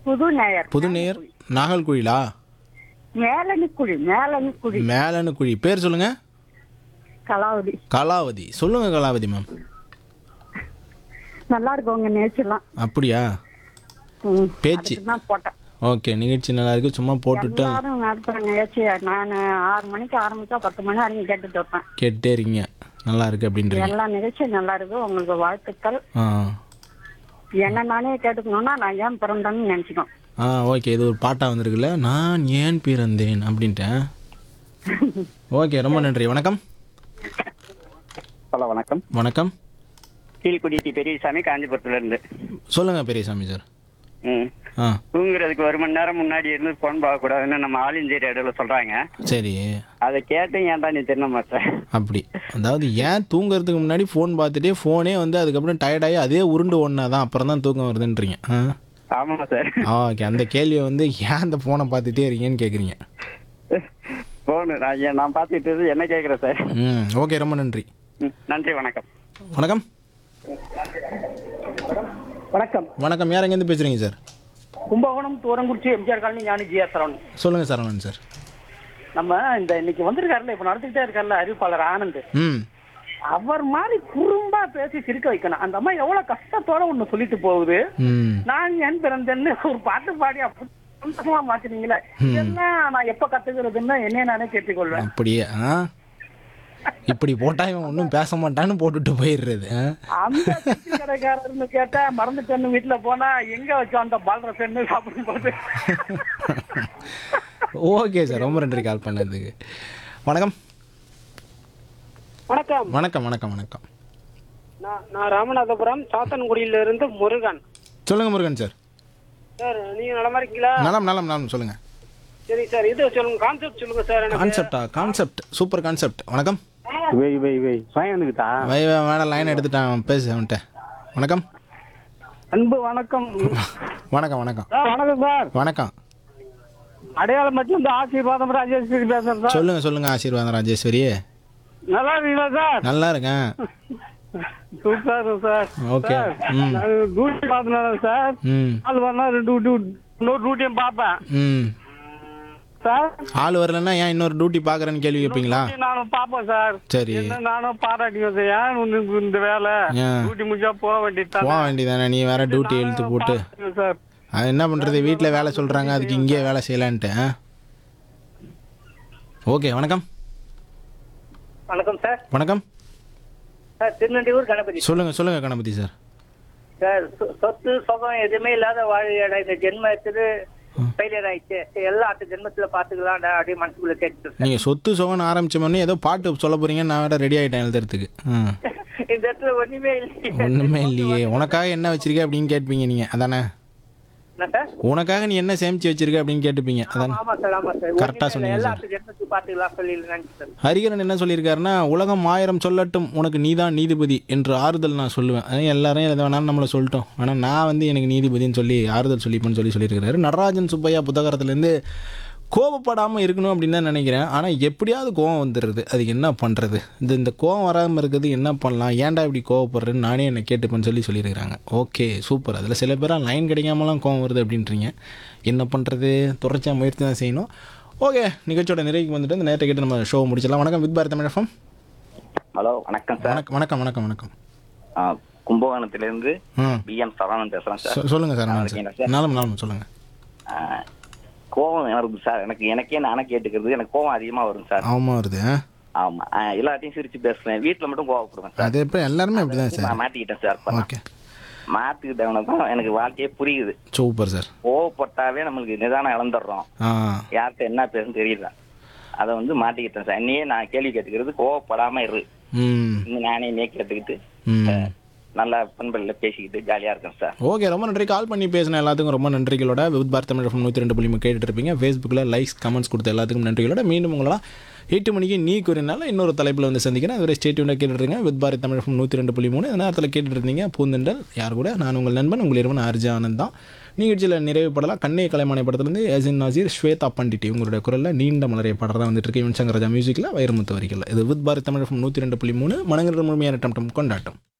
புது நேயர் புது நேயர் நாகல்குழிலா மேலனிக்குழி மேலனிக்குழி மேலன்னு குழி பேர் சொல்லுங்க கலாவதி கலாவதி சொல்லுங்க கலாவதி மேம் நல்லா இருக்கும் உங்க நேச்சர்லாம் அப்படியா ம், பேச்சு அதுக்கு தான் போட்டேன் ஓகே நிகழ்ச்சி நல்லா இருக்கு சும்மா போட்டுட்டு எல்லாரும் நடத்துற நிகழ்ச்சி நான் ஆறு மணிக்கு ஆரம்பிச்சா பத்து மணி வரைக்கும் கேட்டுட்டு இருப்பேன் கேட்டுட்டே இருக்கீங்க நல்லா இருக்கு அப்படின்றீங்க எல்லா நிகழ்ச்சியும் நல்லா இருக்கு உங்களுக்கு வாழ்த்துக்கள் ஆ என்ன நானே கேட்டுக்கணும்னா நான் ஏன் பிறந்தேன்னு நினைச்சுக்கணும் ஆ ஓகே இது ஒரு பாட்டாக வந்திருக்குல்ல நான் ஏன் பிறந்தேன் அப்படின்ட்டேன் ஓகே ரொம்ப நன்றி வணக்கம் ஹலோ வணக்கம் வணக்கம் கீழ்குடி டி பெரியசாமி காஞ்சிபுரத்துல இருந்து சொல்லுங்க பெரியசாமி சார் ம் ஆ தூங்குறதுக்கு ஒரு மணி நேரம் முன்னாடி இருந்து ஃபோன் பார்க்கக்கூடாதுன்னு நம்ம ஆல் இந்தியா ரேடியோல சொல்றாங்க சரி அதை கேட்டு ஏன்டா நீ தின்ன மாட்டேன் அப்படி அதாவது ஏன் தூங்குறதுக்கு முன்னாடி ஃபோன் பார்த்துட்டே ஃபோனே வந்து அதுக்கப்புறம் டயர்டாகி அதே உருண்டு ஒன்றா தான் அப்புறம் தான் தூக்கம் வருதுன்றீங்க ஆ ஆமாம் சார் ஓகே அந்த கேள்வியை வந்து ஏன் அந்த ஃபோனை பார்த்துட்டே இருக்கீங்கன்னு கேட்குறீங்க ஃபோனு நான் ஏன் நான் பார்த்துட்டு இருந்து என்ன கேட்குறேன் சார் ம் ஓகே ரொம்ப நன்றி ம், நன்றி வணக்கம் வணக்கம் வணக்கம் வணக்கம் யார் எங்கேருந்து பேசுகிறீங்க சார் கும்பகோணம் தூரங்குறிச்சி எம்ஜிஆர் காலனி ஞானி ஜியா சரவணன் சொல்லுங்கள் சரவணன் சார் நம்ம இந்த இன்னைக்கு வந்திருக்காருல்ல இப்ப நடந்துகிட்டே இருக்காருல்ல அறிவிப்பாளர் ஆனந்த் ம் அவர் மாதிரி குறும்பா பேசி சிரிக்க வைக்கணும் அந்த அம்மா எவ்வளவு கஷ்டத்தோட ஒண்ணு சொல்லிட்டு போகுது ம் நான் ஏன் பிறந்தேன்னு ஒரு பாட்டு பாடி அப்படி சந்தோஷமா மாத்தினீங்களே இதெல்லாம் நான் எப்ப கத்துக்கிறதுன்னு என்னைய நானே கேட்டுக்கொள்வேன் அப்படியே ஆ இப்படி போட்டா இவன் ஒன்றும் பேச மாட்டான்னு போட்டுட்டு போயிடுறது ஆ? அந்த சித்தி கடைக்காரர்னு கேட்டா மறந்துட்டேன்னு வீட்டுல போனா எங்க வச்சோம் அந்த பால்ரசன்னு சாப்பிடும் போது ஓகே சார் ரொம்ப நன்றி கால் பண்ணதுக்கு வணக்கம் வணக்கம் வணக்கம் வணக்கம் வணக்கம் நான் நான் ராமநாதபுரம் சாத்தன்குடியில இருந்து முருகன் சொல்லுங்க முருகன் சார் சார் நீங்க நலமா இருக்கீங்களா நலம் நலம் நலம் சொல்லுங்க சரி சார் இது சொல்லுங்க கான்செப்ட் சொல்லுங்க சார் எனக்கு கான்செப்டா கான்செப்ட் சூப்பர் கான்செப்ட் வணக்கம் வெய் வெய் வெய் சுயம் வந்துக்கிட்டா வை வை, வேணாம் லைன் எடுத்துட்டான் பேசு அவன்கிட்ட வணக்கம் அன்பு வணக்கம் வணக்கம் வணக்கம் சார் வணக்கம் சார் வணக்கம் அடையாளம் மட்டும் இந்த ஆசீர்வாதம் ராஜேஸ்வரி பேசுறேன் சார் சொல்லுங்க சொல்லுங்க ஆசீர்வாதம் ராஜேஸ்வரி நல்லா இருக்கீங்களா சார் நல்லா இருக்கேன் சூப்பர் சார் ஓகே சார், ம் நான் டியூட்டி பார்த்துனேன் சார் ம் அது வரனா ரெண்டு டியூ- இன்னொரு டியூட்டியும் பார்ப்பேன் ம் சார் ஆள் வரலன்னா ஏன் இன்னொரு டியூட்டி பார்க்குறேன்னு கேள்வி கேட்பீங்களா டியூட்டி நானும் பார்ப்பேன் சார் சரி என்ன நானும் பாராட்டிக்குவேன் சார் ஏன் உனக்கு இந்த வேலை ஏன் டியூட்டி முடிஞ்சா போக வேண்டியது போக வேண்டியதானே நீ வேற டியூட்டி இழுத்து போட்டு சார் அது என்ன பண்ணுறது வீட்டில் வேலை சொல்கிறாங்க அதுக்கு இங்கேயே வேலை செய்யலான்ட்டு ஆ? ஓகே வணக்கம் வணக்கம் சார் வணக்கம் சார் திருநெல்வேலூர் கணபதி சொல்லுங்கள் சொல்லுங்கள் கணபதி சார் சார் சொ- சொத்து சுகம் எதுவுமே இல்லாத வாழ இந்த ஜென்மத்துக்கு ஃபெயிலியர் ஆயிடுச்சு எல்லாம் அடுத்த ஜென்மத்துல பாத்துக்கலாம் அப்படியே மனசுக்குள்ள கேட்டு நீங்கள் சொத்து சுகம்னு ஆரம்பிச்சோன்னே ஏதோ பாட்டு சொல்ல போகிறீங்க நான் வேற ரெடி ஆகிட்டேன் எழுதுறதுக்கு ம் இந்த இடத்துல ஒண்ணுமே இல்லை ஒன்றுமே இல்லையே உனக்காக என்ன வச்சிருக்க அப்படின்னு கேட்பீங்க நீங்கள் அதானே என்ன சார் உனக்காக நீ என்ன சேமிச்சு வச்சிருக்க அப்படின்னு கேட்டுப்பீங்க அதானே ஆமா சார் ஆமா சார் கரெக்டா ஒண்ணுமே சொன்னீங்க இல்லை. எல்லாம் சார். அடுத்த ஜென்மத்துக்கு பாத்துக்கலாம் சொல்லி சார் ஹரிகரன் என்ன சொல்லியிருக்காருன்னா உலகம் ஆயிரம் சொல்லட்டும் உனக்கு நீதான் நீதிபதி என்று ஆறுதல் நான் சொல்லுவேன் அதான் எல்லாரும் எதை வேணாலும் நம்மளை சொல்லிட்டோம் ஆனால் நான் வந்து எனக்கு நீதிபதின்னு சொல்லி ஆறுதல் சொல்லிப்பேன்னு சொல்லி சொல்லியிருக்காரு நடராஜன் சுப்பையா புத்தகத்துலேருந்து கோபப்படாமல் இருக்கணும் அப்படின்னு தான் நினைக்கிறேன் ஆனால் எப்படியாவது கோவம் வந்துடுறது அதுக்கு என்ன பண்ணுறது இந்த இந்த கோவம் வராமல் இருக்கிறது என்ன பண்ணலாம் ஏன்டா இப்படி கோவப்படுறேன்னு நானே என்னை கேட்டுப்பேன்னு சொல்லி சொல்லியிருக்கிறாங்க ஓகே சூப்பர் அதில் சில பேராக லைன் கிடைக்காமலாம் கோவம் வருது அப்படின்றீங்க என்ன பண்ணுறது தொடர்ச்சியாக முயற்சி தான் செய்யணும் ஓகே நிகழ்ச்சியோட நிறைவுக்கு வந்துட்டு இந்த நேரத்தை கேட்டு நம்ம ஷோ முடிச்சிடலாம் வணக்கம் வித் பாரத் தமிழகம் ஹலோ வணக்கம் சார் வணக்கம் வணக்கம் வணக்கம் வணக்கம் ஆ, கும்பகோணத்திலிருந்து ம் பி எம் சரவணன் பேசுறேன் சார் சொ- சொல்லுங்க சார் நல்லா நான் இருக்கீங்களா சார் சார்? நாளும் நாளும் சொல்லுங்க ஆ, கோவம் வருது சார் எனக்கு எனக்கே நானே கேட்டுக்கிறது எனக்கு கோவம் அதிகமா வரும் சார் ஆமாம் வருது ஆ? ஆமா ஆ, எல்லாத்தையும் சிரிச்சு பேசுறேன் வீட்டுல மட்டும் கோவப்படுவேன் சார் அது எப்போ எல்லாருமே அப்படி தான் சார் நான் மாட்டிக்கிட்டேன் சார் இப்ப நான். ஓகே மாத்திக்கிட்டவன தான் எனக்கு வாழ்க்கையே புரியுது சூப்பர் சார் கோவப்பட்டாவே நம்மளுக்கு நிதானம் இழந்துடுறோம் ஆ யார்கிட்ட என்ன பேசுன்னு தெரியல அதை வந்து மாட்டிக்கிட்டேன் சார் என்னையே நான் கேள்வி கேட்டுக்கிறது கோவப்படாம இரு ம் இன்னும் நானே நே கேட்டுக்கிட்டு ம் நல்லா பண்பல்ல பேசிக்கிட்டு ஜாலியா இருக்கேன் சார் ஓகே ரொம்ப நன்றி கால் பண்ணி பேசின எல்லாத்துக்கும் ரொம்ப நன்றிகளோட வித் பாரத் தமிழ் FM நூற்றி ரெண்டு புள்ளி கேட்டுட்டு இருப்பீங்க ஃபேஸ்புக்கில் லைக்ஸ் கமெண்ட்ஸ் கொடுத்த எல்லாத்துக்கும் நன்றிகளோட மீண்டும் உங்களா எட்டு மணிக்கு நீ கூறினால இன்னொரு தலைப்பில் வந்து சந்திக்கிறேன் அதுவரை ஸ்டேட்யூண்டாக கேட்டுருங்க வித் பாரத் தமிழ் FM நூற்றி ரெண்டு புள்ளி மூணு இந்த நேரத்தில் கேட்டுட்டு இருந்தீங்க பூந்தெண்டல் யார் கூட நான் உங்கள் நண்பன் உங்கள் இருவன் ஆர்ஜி ஆனந்த் தான் நிகழ்ச்சியில் நிறைவு படலாம் கண்ணே கலைமானை படத்துலேருந்து எசின் நாசீர் ஸ்வேதா பண்டிட் இவங்களுடைய குரலில் நீண்ட மலரைய பாடல் தான் வந்துட்டு இருக்கு யுவன் சங்கர் ராஜா மியூசிக்கில் வைரமுத்து வரிக்கல இது வித் பாரத் தமிழ் FM நூற்றி ரெண்டு புள்ளி மூணு மனங்கிற முழுமையான டம் டம் கொண்டாட்டம்